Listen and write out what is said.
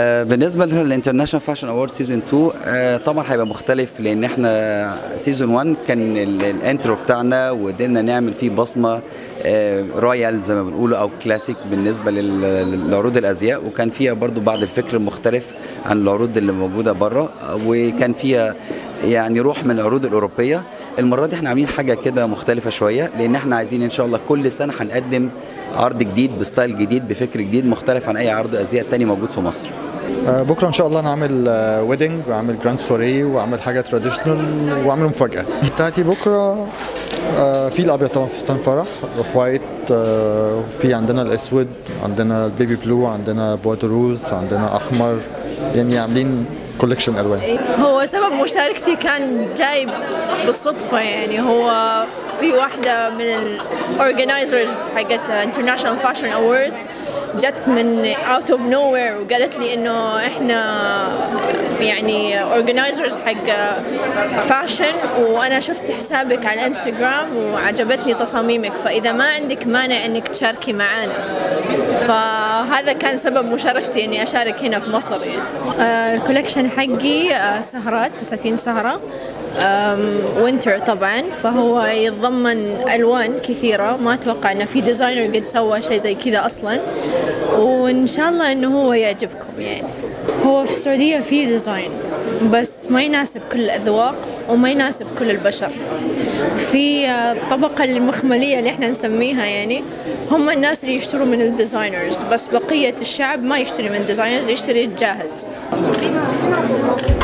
آه، بالنسبه للانترناشونال فاشن اوورد سيزون 2 آه، طبعا هيبقى مختلف لان احنا سيزون 1 كان ال- الانترو بتاعنا وقدرنا نعمل فيه بصمه آه، رويال زي ما بنقوله او كلاسيك بالنسبه لل- لعروض الازياء وكان فيها برضو بعض الفكر المختلف عن العروض اللي موجوده بره وكان فيها يعني روح من العروض الاوروبيه المره دي احنا عاملين حاجه كده مختلفه شويه لان احنا عايزين ان شاء الله كل سنه هنقدم عرض جديد بستايل جديد بفكر جديد مختلف عن اي عرض ازياء تاني موجود في مصر آه، بكره ان شاء الله نعمل ويدنج واعمل جراند سوري واعمل حاجه تراديشنال واعمل مفاجاه بتاعتي بكره آه، في الابيض طبعا فستان فرح اوف وايت آه، في عندنا الاسود عندنا البيبي بلو عندنا بواد روز عندنا احمر يعني عاملين كولكشن الوان هو سبب مشاركتي كان جاي بالصدفة يعني هو في واحدة من الاورجنايزرز حقت انترناشونال فاشن اووردز جت من اوت اوف نو وير وقالت لي انه احنا يعني اورجنايزرز حق فاشن وانا شفت حسابك على الانستغرام وعجبتني تصاميمك فاذا ما عندك مانع انك تشاركي معانا فهذا كان سبب مشاركتي اني اشارك هنا في مصر يعني. آه، الكولكشن حقي آه، سهرات فساتين سهرة وينتر طبعا فهو يتضمن الوان كثيره ما اتوقع انه في ديزاينر قد سوى شيء زي كذا اصلا وان شاء الله انه هو يعجبكم يعني هو في السعوديه في ديزاين بس ما يناسب كل الاذواق وما يناسب كل البشر في آه، الطبقة المخملية اللي احنا نسميها يعني هم الناس اللي يشتروا من الديزاينرز بس بقية الشعب ما يشتري من الديزاينرز يشتري الجاهز